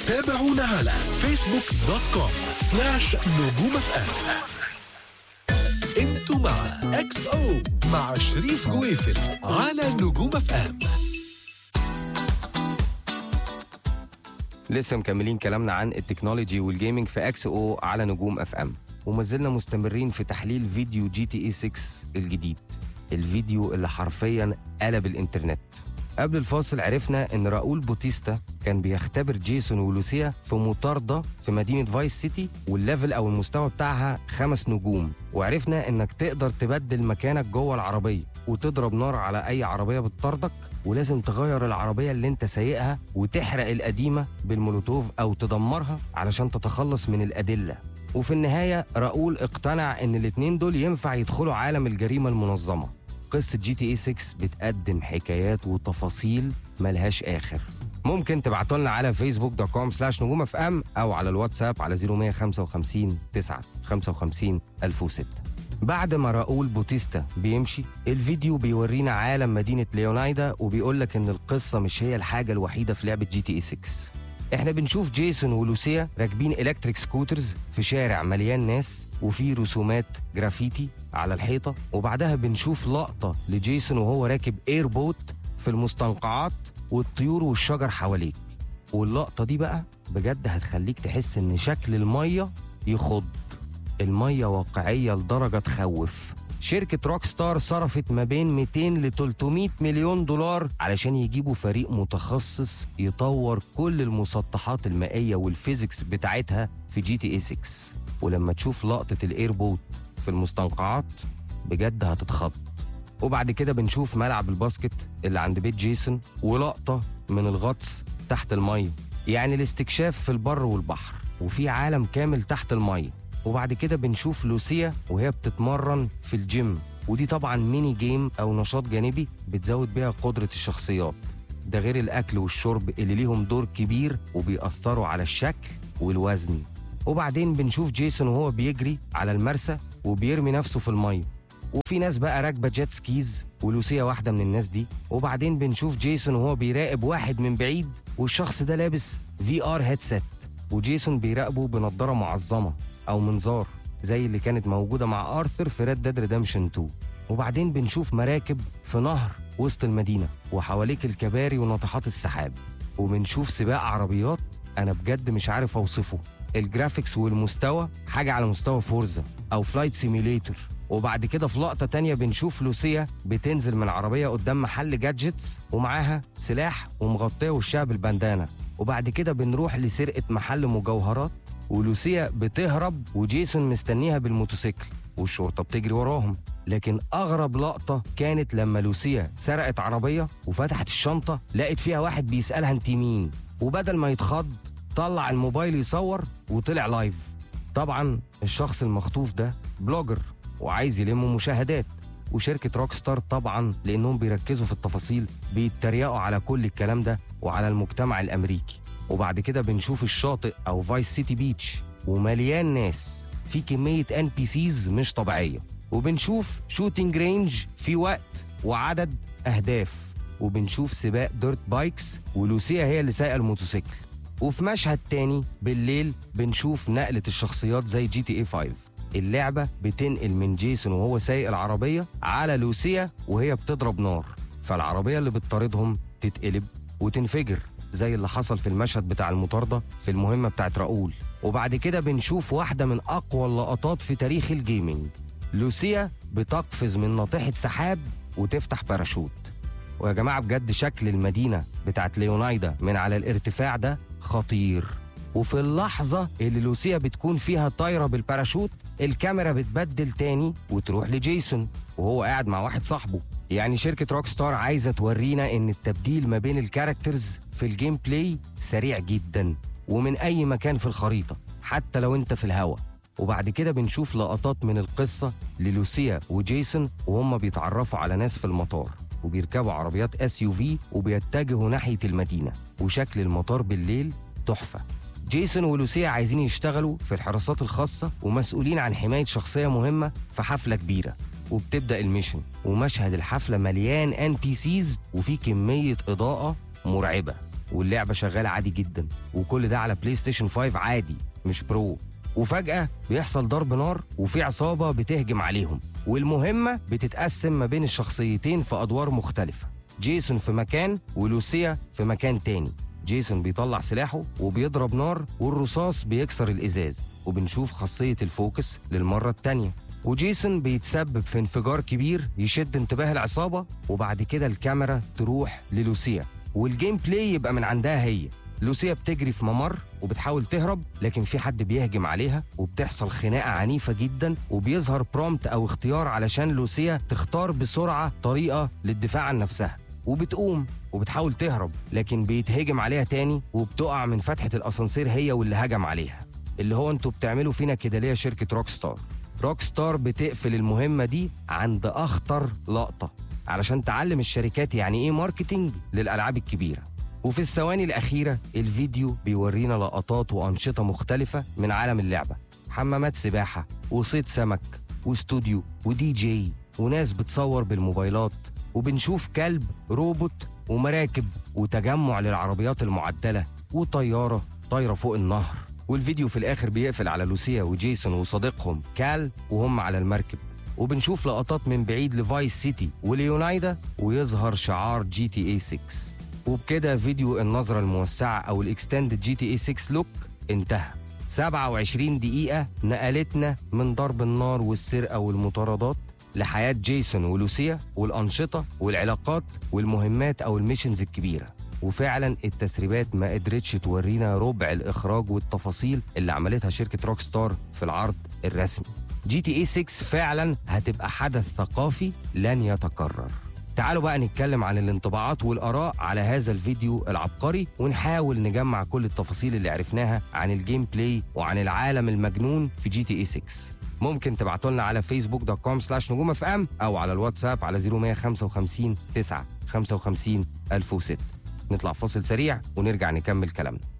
تابعونا على فيسبوك دوت كوم سلاش نجوم اف ام انتوا مع اكس او مع شريف جويفل على نجوم اف ام لسه مكملين كلامنا عن التكنولوجي والجيمنج في اكس او على نجوم اف ام وما زلنا مستمرين في تحليل فيديو جي تي اي 6 الجديد الفيديو اللي حرفيا قلب الانترنت قبل الفاصل عرفنا ان راؤول بوتيستا كان بيختبر جيسون ولوسيا في مطاردة في مدينة فايس سيتي والليفل او المستوى بتاعها خمس نجوم وعرفنا انك تقدر تبدل مكانك جوه العربية وتضرب نار على اي عربية بتطاردك ولازم تغير العربية اللي انت سايقها وتحرق القديمة بالمولوتوف او تدمرها علشان تتخلص من الادلة وفي النهاية راؤول اقتنع ان الاتنين دول ينفع يدخلوا عالم الجريمة المنظمة قصة جي تي اي 6 بتقدم حكايات وتفاصيل ملهاش آخر ممكن تبعتوا لنا على فيسبوك دوت كوم سلاش نجوم اف ام او على الواتساب على 0155 9 55 1006 بعد ما راؤول بوتيستا بيمشي الفيديو بيورينا عالم مدينة ليونايدا وبيقول لك ان القصة مش هي الحاجة الوحيدة في لعبة جي تي اي 6 احنا بنشوف جيسون ولوسيا راكبين الكتريك سكوترز في شارع مليان ناس وفي رسومات جرافيتي على الحيطه وبعدها بنشوف لقطه لجيسون وهو راكب اير بوت في المستنقعات والطيور والشجر حواليك واللقطه دي بقى بجد هتخليك تحس ان شكل الميه يخض الميه واقعيه لدرجه تخوف شركة روك ستار صرفت ما بين 200 ل 300 مليون دولار علشان يجيبوا فريق متخصص يطور كل المسطحات المائية والفيزيكس بتاعتها في جي تي اي 6 ولما تشوف لقطة الايربوت في المستنقعات بجد هتتخض وبعد كده بنشوف ملعب الباسكت اللي عند بيت جيسون ولقطة من الغطس تحت المية يعني الاستكشاف في البر والبحر وفي عالم كامل تحت المية وبعد كده بنشوف لوسيا وهي بتتمرن في الجيم ودي طبعا ميني جيم او نشاط جانبي بتزود بيها قدرة الشخصيات ده غير الاكل والشرب اللي ليهم دور كبير وبيأثروا على الشكل والوزن وبعدين بنشوف جيسون وهو بيجري على المرسى وبيرمي نفسه في المية وفي ناس بقى راكبه جيت سكيز ولوسيا واحده من الناس دي وبعدين بنشوف جيسون وهو بيراقب واحد من بعيد والشخص ده لابس في ار هيدسيت وجيسون بيراقبه بنضاره معظمه او منظار زي اللي كانت موجوده مع ارثر في ريد ديد ريدمشن 2 وبعدين بنشوف مراكب في نهر وسط المدينه وحواليك الكباري وناطحات السحاب وبنشوف سباق عربيات انا بجد مش عارف اوصفه الجرافيكس والمستوى حاجه على مستوى فورزا او فلايت سيميوليتور وبعد كده في لقطة تانية بنشوف لوسيا بتنزل من عربية قدام محل جادجتس ومعاها سلاح ومغطية وشها بالبندانة وبعد كده بنروح لسرقة محل مجوهرات ولوسيا بتهرب وجيسون مستنيها بالموتوسيكل والشرطة بتجري وراهم لكن أغرب لقطة كانت لما لوسيا سرقت عربية وفتحت الشنطة لقت فيها واحد بيسألها انت مين وبدل ما يتخض طلع الموبايل يصور وطلع لايف طبعا الشخص المخطوف ده بلوجر وعايز يلم مشاهدات وشركة روك ستار طبعا لأنهم بيركزوا في التفاصيل بيتريقوا على كل الكلام ده وعلى المجتمع الأمريكي وبعد كده بنشوف الشاطئ أو فايس سيتي بيتش ومليان ناس في كمية ان بي سيز مش طبيعية وبنشوف شوتينج رينج في وقت وعدد أهداف وبنشوف سباق ديرت بايكس ولوسيا هي اللي سايقة الموتوسيكل وفي مشهد تاني بالليل بنشوف نقلة الشخصيات زي جي تي اي 5 اللعبة بتنقل من جيسون وهو سايق العربية على لوسيا وهي بتضرب نار فالعربية اللي بتطاردهم تتقلب وتنفجر زي اللي حصل في المشهد بتاع المطاردة في المهمة بتاعت راؤول وبعد كده بنشوف واحدة من أقوى اللقطات في تاريخ الجيمنج لوسيا بتقفز من ناطحة سحاب وتفتح باراشوت ويا جماعة بجد شكل المدينة بتاعت ليونايدا من على الارتفاع ده خطير وفي اللحظة اللي لوسيا بتكون فيها طايرة بالباراشوت الكاميرا بتبدل تاني وتروح لجيسون وهو قاعد مع واحد صاحبه يعني شركة روك ستار عايزة تورينا إن التبديل ما بين الكاركترز في الجيم بلاي سريع جدا ومن أي مكان في الخريطة حتى لو أنت في الهوا وبعد كده بنشوف لقطات من القصة للوسيا وجيسون وهم بيتعرفوا على ناس في المطار وبيركبوا عربيات اس يو في وبيتجهوا ناحية المدينة وشكل المطار بالليل تحفة جيسون ولوسيا عايزين يشتغلوا في الحراسات الخاصة ومسؤولين عن حماية شخصية مهمة في حفلة كبيرة وبتبدأ الميشن ومشهد الحفلة مليان ان بي سيز وفي كمية إضاءة مرعبة واللعبة شغالة عادي جدا وكل ده على بلاي ستيشن 5 عادي مش برو وفجأة بيحصل ضرب نار وفي عصابة بتهجم عليهم والمهمة بتتقسم ما بين الشخصيتين في أدوار مختلفة جيسون في مكان ولوسيا في مكان تاني جيسون بيطلع سلاحه وبيضرب نار والرصاص بيكسر الإزاز وبنشوف خاصية الفوكس للمرة التانية وجيسون بيتسبب في انفجار كبير يشد انتباه العصابة وبعد كده الكاميرا تروح للوسيا والجيم بلاي يبقى من عندها هي لوسيا بتجري في ممر وبتحاول تهرب لكن في حد بيهجم عليها وبتحصل خناقة عنيفة جدا وبيظهر برومت أو اختيار علشان لوسيا تختار بسرعة طريقة للدفاع عن نفسها وبتقوم وبتحاول تهرب لكن بيتهجم عليها تاني وبتقع من فتحة الأسانسير هي واللي هجم عليها اللي هو انتوا بتعملوا فينا كده ليه يا شركة روك ستار روك ستار بتقفل المهمة دي عند أخطر لقطة علشان تعلم الشركات يعني إيه ماركتينج للألعاب الكبيرة وفي الثواني الأخيرة الفيديو بيورينا لقطات وأنشطة مختلفة من عالم اللعبة حمامات سباحة وصيد سمك واستوديو ودي جي وناس بتصور بالموبايلات وبنشوف كلب روبوت ومراكب وتجمع للعربيات المعدلة وطيارة طايرة فوق النهر والفيديو في الآخر بيقفل على لوسيا وجيسون وصديقهم كال وهم على المركب وبنشوف لقطات من بعيد لفايس سيتي وليونايدا ويظهر شعار جي تي اي 6 وبكده فيديو النظرة الموسعة أو الإكستندد جي تي اي 6 لوك انتهى 27 دقيقة نقلتنا من ضرب النار والسرقة والمطاردات لحياة جيسون ولوسيا والأنشطة والعلاقات والمهمات أو الميشنز الكبيرة وفعلا التسريبات ما قدرتش تورينا ربع الإخراج والتفاصيل اللي عملتها شركة روك ستار في العرض الرسمي جي تي اي 6 فعلا هتبقى حدث ثقافي لن يتكرر تعالوا بقى نتكلم عن الانطباعات والآراء على هذا الفيديو العبقري ونحاول نجمع كل التفاصيل اللي عرفناها عن الجيم بلاي وعن العالم المجنون في جي تي اي 6 ممكن تبعتوا لنا على فيسبوك دوت كوم سلاش نجوم اف ام او على الواتساب على 0155 9 55 1006 نطلع فاصل سريع ونرجع نكمل كلامنا